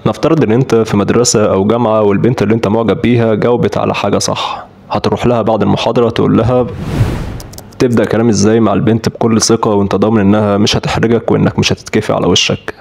نفترض ان انت في مدرسة او جامعة والبنت اللي انت معجب بيها جاوبت على حاجة صح هتروح لها بعد المحاضرة تقول لها تبدأ كلام ازاي مع البنت بكل ثقة وانت ضامن انها مش هتحرجك وانك مش هتتكفي على وشك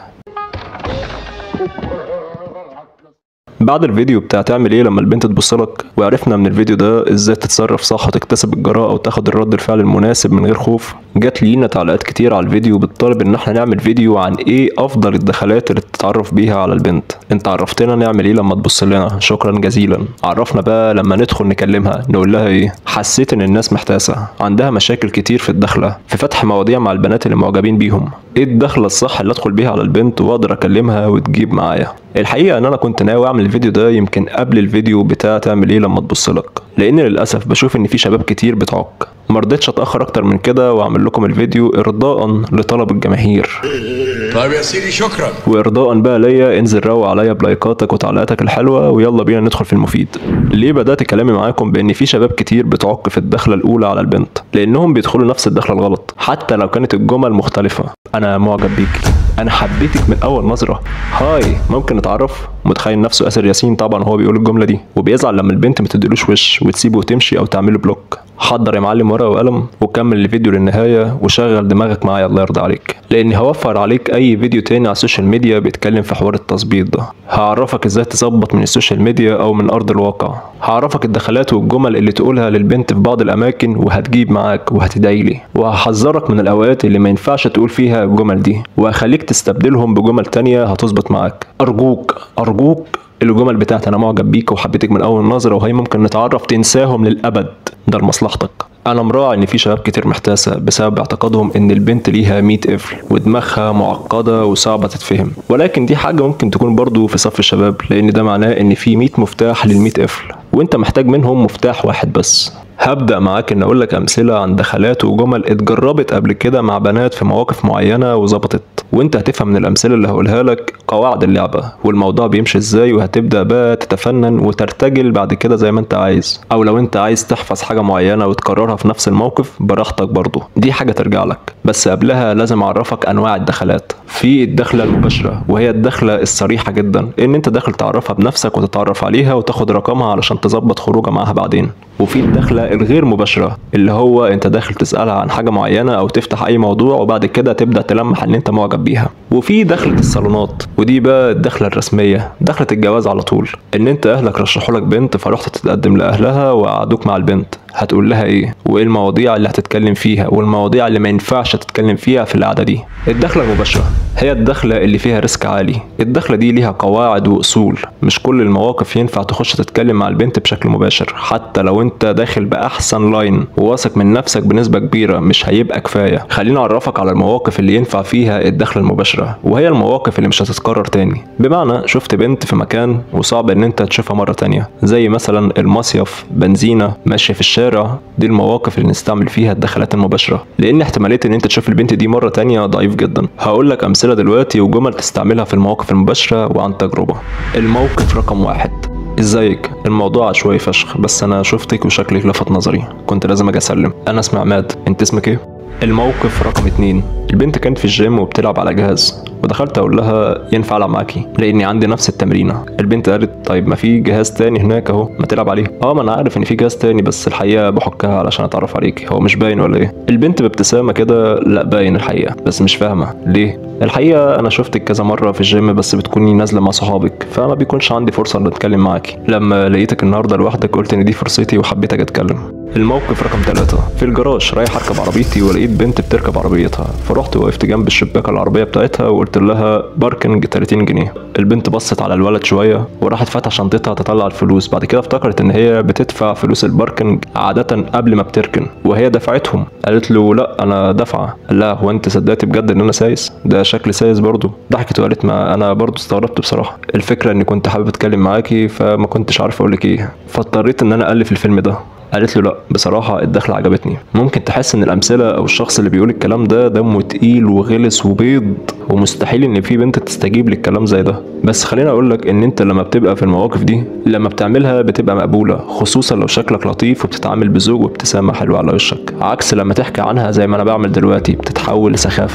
بعد الفيديو بتاع تعمل ايه لما البنت تبص لك وعرفنا من الفيديو ده ازاي تتصرف صح وتكتسب الجراءة وتاخد الرد الفعل المناسب من غير خوف جات لينا تعليقات كتير على الفيديو بتطالب ان احنا نعمل فيديو عن ايه افضل الدخلات اللي تتعرف بيها على البنت انت عرفتنا نعمل ايه لما تبص لنا شكرا جزيلا عرفنا بقى لما ندخل نكلمها نقول لها ايه حسيت ان الناس محتاسة عندها مشاكل كتير في الدخلة في فتح مواضيع مع البنات اللي معجبين بيهم ايه الدخلة الصح اللي ادخل بيها على البنت واقدر اكلمها وتجيب معايا الحقيقة ان انا كنت ناوي اعمل الفيديو ده يمكن قبل الفيديو بتاع تعمل ايه لما تبص لك لان للاسف بشوف ان في شباب كتير بتعك مرضتش اتاخر اكتر من كده واعمل لكم الفيديو ارضاء لطلب الجماهير طيب يا سيدي شكرا وارضاء بقى ليا انزل روق عليا بلايكاتك وتعليقاتك الحلوه ويلا بينا ندخل في المفيد ليه بدات كلامي معاكم بان في شباب كتير بتعك في الدخله الاولى على البنت لانهم بيدخلوا نفس الدخله الغلط حتى لو كانت الجمل مختلفه انا معجب بيك انا حبيتك من اول نظره هاي ممكن نتعرف متخيل نفسه اسر ياسين طبعا هو بيقول الجمله دي وبيزعل لما البنت ما تديلوش وش وتسيبه وتمشي او تعمله بلوك حضر يا معلم ورقه وقلم وكمل الفيديو للنهايه وشغل دماغك معايا الله يرضى عليك لاني هوفر عليك اي فيديو تاني على السوشيال ميديا بيتكلم في حوار التظبيط ده هعرفك ازاي تظبط من السوشيال ميديا او من ارض الواقع هعرفك الدخلات والجمل اللي تقولها للبنت في بعض الاماكن وهتجيب معاك وهتدعي لي وهحذرك من الاوقات اللي ما ينفعش تقول فيها الجمل دي وهخليك تستبدلهم بجمل تانية هتظبط معاك ارجوك ارجوك الجمل بتاعت انا معجب بيك وحبيتك من اول نظره وهي ممكن نتعرف تنساهم للابد ده لمصلحتك انا مراعي ان في شباب كتير محتاسه بسبب اعتقادهم ان البنت ليها 100 قفل ودماغها معقده وصعبه تتفهم ولكن دي حاجه ممكن تكون برضو في صف الشباب لان ده معناه ان في 100 مفتاح لل 100 قفل وانت محتاج منهم مفتاح واحد بس هبدأ معاك إن أقول لك أمثلة عن دخلات وجمل اتجربت قبل كده مع بنات في مواقف معينة وظبطت وأنت هتفهم من الأمثلة اللي هقولها لك قواعد اللعبة والموضوع بيمشي إزاي وهتبدأ بقى تتفنن وترتجل بعد كده زي ما أنت عايز أو لو أنت عايز تحفظ حاجة معينة وتكررها في نفس الموقف براحتك برضه دي حاجة ترجع لك بس قبلها لازم أعرفك أنواع الدخلات في الدخلة المباشرة وهي الدخلة الصريحة جدا إن أنت داخل تعرفها بنفسك وتتعرف عليها وتاخد رقمها علشان تظبط خروجه معاها بعدين وفي الدخلة الغير مباشرة اللي هو انت داخل تسألها عن حاجة معينة او تفتح اي موضوع وبعد كده تبدأ تلمح ان انت معجب بيها وفي دخلة الصالونات ودي بقى الدخلة الرسمية دخلة الجواز على طول ان انت اهلك رشحوا لك بنت فرحت تتقدم لاهلها وقعدوك مع البنت هتقول لها ايه وايه المواضيع اللي هتتكلم فيها والمواضيع اللي ما ينفعش تتكلم فيها في القعده دي الدخله المباشره هي الدخله اللي فيها ريسك عالي الدخله دي ليها قواعد واصول مش كل المواقف ينفع تخش تتكلم مع البنت بشكل مباشر حتى لو انت داخل باحسن لاين وواثق من نفسك بنسبه كبيره مش هيبقى كفايه خليني اعرفك على المواقف اللي ينفع فيها الدخله المباشره وهي المواقف اللي مش هتتكرر تاني بمعنى شفت بنت في مكان وصعب ان انت تشوفها مره تانية زي مثلا المصيف بنزينه ماشيه في الشارع الشارع دي المواقف اللي نستعمل فيها الدخلات المباشرة لأن احتمالية إن أنت تشوف البنت دي مرة تانية ضعيف جدا هقول لك أمثلة دلوقتي وجمل تستعملها في المواقف المباشرة وعن تجربة الموقف رقم واحد ازيك الموضوع عشوائي فشخ بس انا شفتك وشكلك لفت نظري كنت لازم اجي اسلم انا اسمي عماد انت اسمك ايه الموقف رقم اتنين البنت كانت في الجيم وبتلعب على جهاز ودخلت اقول لها ينفع العب معاكي لاني عندي نفس التمرينه البنت قالت طيب ما في جهاز تاني هناك اهو ما تلعب عليه اه ما انا عارف ان في جهاز تاني بس الحقيقه بحكها علشان اتعرف عليك هو مش باين ولا ايه البنت بابتسامه كده لا باين الحقيقه بس مش فاهمه ليه الحقيقه انا شفتك كذا مره في الجيم بس بتكوني نازله مع صحابك فما بيكونش عندي فرصه ان اتكلم معاكي لما لقيتك النهارده لوحدك قلت ان دي فرصتي وحبيت اجي اتكلم الموقف رقم ثلاثة في الجراج رايح اركب عربيتي ولقيت بنت بتركب عربيتها فرحت وقفت جنب الشباك العربية بتاعتها وقلت لها باركنج 30 جنيه البنت بصت على الولد شوية وراحت فاتحة شنطتها تطلع الفلوس بعد كده افتكرت ان هي بتدفع فلوس الباركنج عادة قبل ما بتركن وهي دفعتهم قالت له لا انا دافعة قال لها هو انت صدقتي بجد ان انا سايس ده شكل سايس برضو ضحكت وقالت ما انا برضو استغربت بصراحة الفكرة اني كنت حابب اتكلم معاكي فما كنتش عارف اقولك ايه فاضطريت ان انا الف الفيلم ده قالت له لا بصراحة الدخلة عجبتني ممكن تحس ان الامثلة او الشخص اللي بيقول الكلام ده دمه تقيل وغلس وبيض ومستحيل ان في بنت تستجيب للكلام زي ده بس خليني اقول لك ان انت لما بتبقى في المواقف دي لما بتعملها بتبقى مقبولة خصوصا لو شكلك لطيف وبتتعامل بذوق وابتسامة حلوة على وشك عكس لما تحكي عنها زي ما انا بعمل دلوقتي بتتحول لسخافة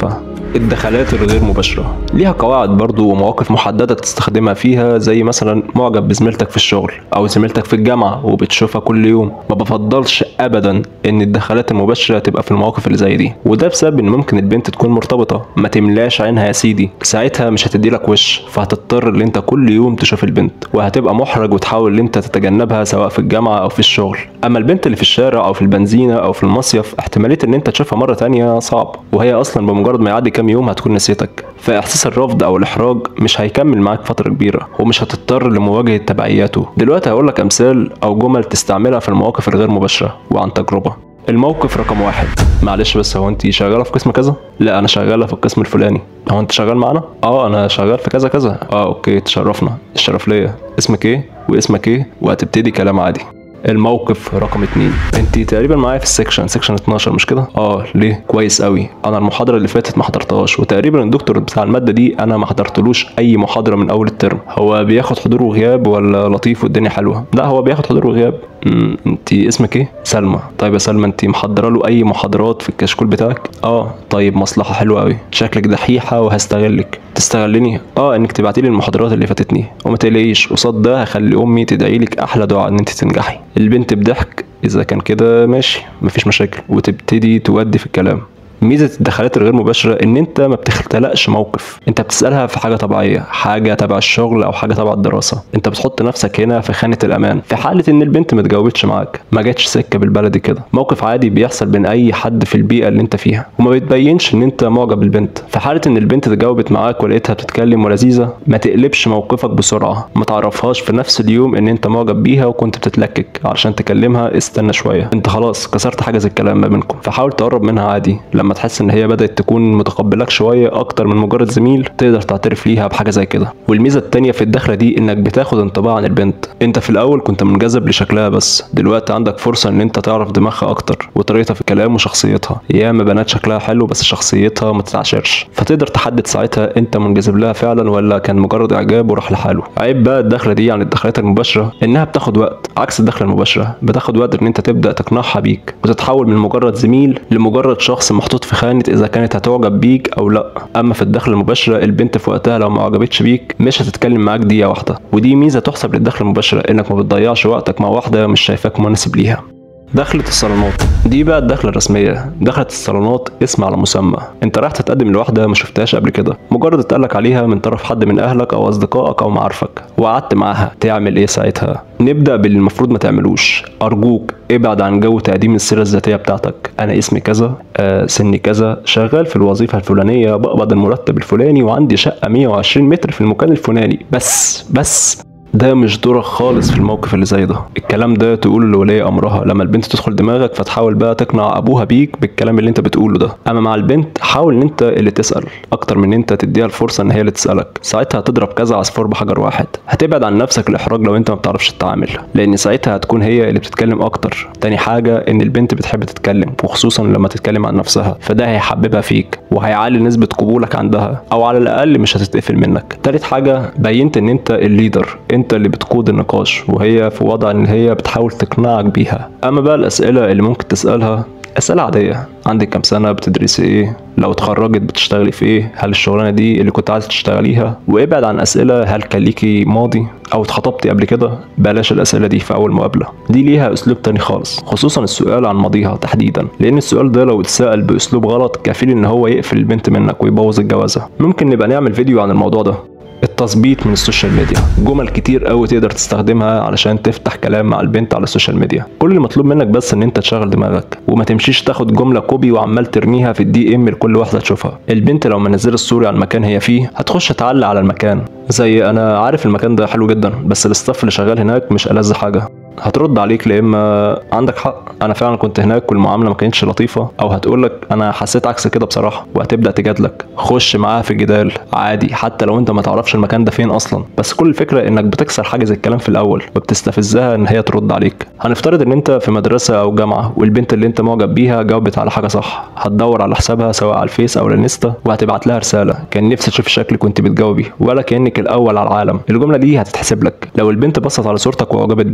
الدخلات الغير مباشرة ليها قواعد برضو ومواقف محددة تستخدمها فيها زي مثلا معجب بزميلتك في الشغل أو زميلتك في الجامعة وبتشوفها كل يوم ما بفضلش أبدا إن الدخلات المباشرة تبقى في المواقف اللي زي دي وده بسبب إن ممكن البنت تكون مرتبطة ما تملاش عينها يا سيدي ساعتها مش هتدي لك وش فهتضطر إن أنت كل يوم تشوف البنت وهتبقى محرج وتحاول إن أنت تتجنبها سواء في الجامعة أو في الشغل أما البنت اللي في الشارع أو في البنزينة أو في المصيف احتمالية إن أنت تشوفها مرة تانية صعب وهي أصلا بمجرد ما يعدي كام يوم هتكون نسيتك فاحساس الرفض او الاحراج مش هيكمل معاك فتره كبيره ومش هتضطر لمواجهه تبعياته دلوقتي هقول لك امثال او جمل تستعملها في المواقف الغير مباشره وعن تجربه الموقف رقم واحد معلش بس هو انت شغاله في قسم كذا لا انا شغاله في القسم الفلاني هو انت شغال معانا اه انا شغال في كذا كذا اه اوكي تشرفنا الشرف ليا اسمك ايه واسمك ايه وهتبتدي كلام عادي الموقف رقم اتنين انت تقريبا معايا في السكشن سكشن 12 مش كده اه ليه كويس قوي انا المحاضره اللي فاتت ما حضرتهاش وتقريبا الدكتور بتاع الماده دي انا ما حضرتلوش اي محاضره من اول الترم هو بياخد حضور وغياب ولا لطيف والدنيا حلوه لا هو بياخد حضور وغياب امم انت اسمك ايه سلمى طيب يا سلمى انت محضره له اي محاضرات في الكشكول بتاعك اه طيب مصلحه حلوه قوي شكلك دحيحه وهستغلك تستغلني اه انك تبعتي لي المحاضرات اللي فاتتني وما تقلقيش قصاد ده هخلي امي تدعي لك احلى دعاء ان انت تنجحي البنت بضحك اذا كان كده ماشي مفيش مشاكل وتبتدي تودي في الكلام ميزه الدخلات الغير مباشره ان انت ما بتختلقش موقف انت بتسالها في حاجه طبيعيه حاجه تبع الشغل او حاجه تبع الدراسه انت بتحط نفسك هنا في خانه الامان في حاله ان البنت ما تجاوبتش معاك ما جاتش سكه بالبلدي كده موقف عادي بيحصل بين اي حد في البيئه اللي انت فيها وما بتبينش ان انت معجب بالبنت في حاله ان البنت تجاوبت معاك ولقيتها بتتكلم ولذيذه ما تقلبش موقفك بسرعه ما تعرفهاش في نفس اليوم ان انت معجب بيها وكنت بتتلكك علشان تكلمها استنى شويه انت خلاص كسرت حاجز الكلام ما بينكم فحاول تقرب منها عادي لما تحس ان هي بدات تكون متقبلاك شويه اكتر من مجرد زميل تقدر تعترف ليها بحاجه زي كده والميزه التانيه في الدخله دي انك بتاخد انطباع عن البنت انت في الاول كنت منجذب لشكلها بس دلوقتي عندك فرصه ان انت تعرف دماغها اكتر وطريقتها في الكلام وشخصيتها ياما بنات شكلها حلو بس شخصيتها ما تتعشرش فتقدر تحدد ساعتها انت منجذب لها فعلا ولا كان مجرد اعجاب وراح لحاله عيب بقى الدخله دي عن الدخلات المباشره انها بتاخد وقت عكس الدخله المباشره بتاخد وقت ان انت تبدا تقنعها بيك وتتحول من مجرد زميل لمجرد شخص محطوط في خانه اذا كانت هتعجب بيك او لا اما في الدخله المباشره البنت في وقتها لو ما عجبتش بيك مش هتتكلم معاك دقيقه واحده ودي ميزه تحسب للدخله المباشره انك ما بتضيعش وقتك مع واحده مش شايفاك مناسب ليها دخلة الصالونات دي بقى الدخلة الرسمية دخلة الصالونات اسم على مسمى انت رايح تتقدم لواحدة ما شفتهاش قبل كده مجرد اتقالك عليها من طرف حد من اهلك او اصدقائك او معارفك وقعدت معاها تعمل ايه ساعتها نبدأ باللي المفروض ما تعملوش ارجوك ابعد عن جو تقديم السيرة الذاتية بتاعتك انا اسمي كذا آه سني كذا شغال في الوظيفة الفلانية بقبض المرتب الفلاني وعندي شقة 120 متر في المكان الفلاني بس بس ده مش دورك خالص في الموقف اللي زي ده الكلام ده تقوله لولي امرها لما البنت تدخل دماغك فتحاول بقى تقنع ابوها بيك بالكلام اللي انت بتقوله ده اما مع البنت حاول ان انت اللي تسال اكتر من ان انت تديها الفرصه ان هي اللي تسالك ساعتها هتضرب كذا عصفور بحجر واحد هتبعد عن نفسك الاحراج لو انت ما بتعرفش تتعامل لان ساعتها هتكون هي اللي بتتكلم اكتر تاني حاجه ان البنت بتحب تتكلم وخصوصا لما تتكلم عن نفسها فده هيحببها فيك وهيعلي نسبه قبولك عندها او على الاقل مش هتتقفل منك تالت حاجه بينت ان انت الليدر انت اللي بتقود النقاش وهي في وضع ان هي بتحاول تقنعك بيها اما بقى الاسئله اللي ممكن تسالها اسئله عاديه عندك كام سنه بتدرسي ايه لو اتخرجت بتشتغلي في ايه هل الشغلانه دي اللي كنت عايزه تشتغليها وابعد عن اسئله هل كان ليكي ماضي او اتخطبتي قبل كده بلاش الاسئله دي في اول مقابله دي ليها اسلوب تاني خالص خصوصا السؤال عن ماضيها تحديدا لان السؤال ده لو اتسال باسلوب غلط كفيل ان هو يقفل البنت منك ويبوظ الجوازه ممكن نبقى نعمل فيديو عن الموضوع ده التظبيط من السوشيال ميديا جمل كتير قوي تقدر تستخدمها علشان تفتح كلام مع البنت على السوشيال ميديا كل اللي مطلوب منك بس ان انت تشغل دماغك وما تمشيش تاخد جمله كوبي وعمال ترميها في الدي ام لكل واحده تشوفها البنت لو منزله الصوري على المكان هي فيه هتخش تعلق على المكان زي انا عارف المكان ده حلو جدا بس الاستاف اللي شغال هناك مش ألذ حاجه هترد عليك لا اما عندك حق انا فعلا كنت هناك والمعامله ما كانتش لطيفه او هتقول لك انا حسيت عكس كده بصراحه وهتبدا تجادلك خش معاها في جدال عادي حتى لو انت ما تعرفش المكان ده فين اصلا بس كل الفكره انك بتكسر حاجز الكلام في الاول وبتستفزها ان هي ترد عليك هنفترض ان انت في مدرسه او جامعه والبنت اللي انت معجب بيها جاوبت على حاجه صح هتدور على حسابها سواء على الفيس او الانستا وهتبعت لها رساله كان نفسي اشوف شكلك وانت بتجاوبي ولا كانك الاول على العالم الجمله دي هتتحسب لك لو البنت بصت على صورتك واعجبت بيك لان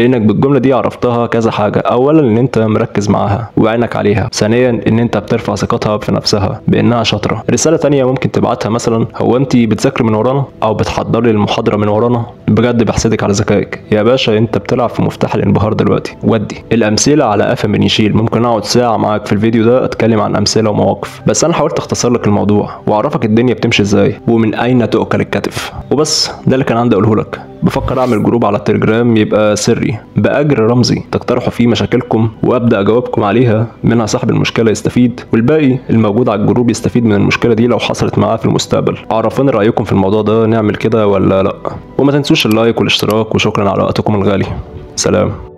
لانك بالجمله دي عرفتها كذا حاجه اولا ان انت مركز معاها وعينك عليها ثانيا ان انت بترفع ثقتها في نفسها بانها شاطره رساله تانية ممكن تبعتها مثلا هو انت بتذاكري من ورانا او بتحضري المحاضره من ورانا بجد بحسدك على ذكائك يا باشا انت بتلعب في مفتاح الانبهار دلوقتي ودي الامثله على قفا من يشيل ممكن اقعد ساعه معاك في الفيديو ده اتكلم عن امثله ومواقف بس انا حاولت اختصر لك الموضوع واعرفك الدنيا بتمشي ازاي ومن اين تؤكل الكتف وبس ده اللي كان عندي اقوله لك بفكر اعمل جروب على التليجرام يبقى سري باجر رمزي تقترحوا فيه مشاكلكم وابدا اجاوبكم عليها منها صاحب المشكله يستفيد والباقي الموجود على الجروب يستفيد من المشكله دي لو حصلت معاه في المستقبل عرفوني رايكم في الموضوع ده نعمل كده ولا لا وما تنسوش اللايك والاشتراك وشكرا على وقتكم الغالي سلام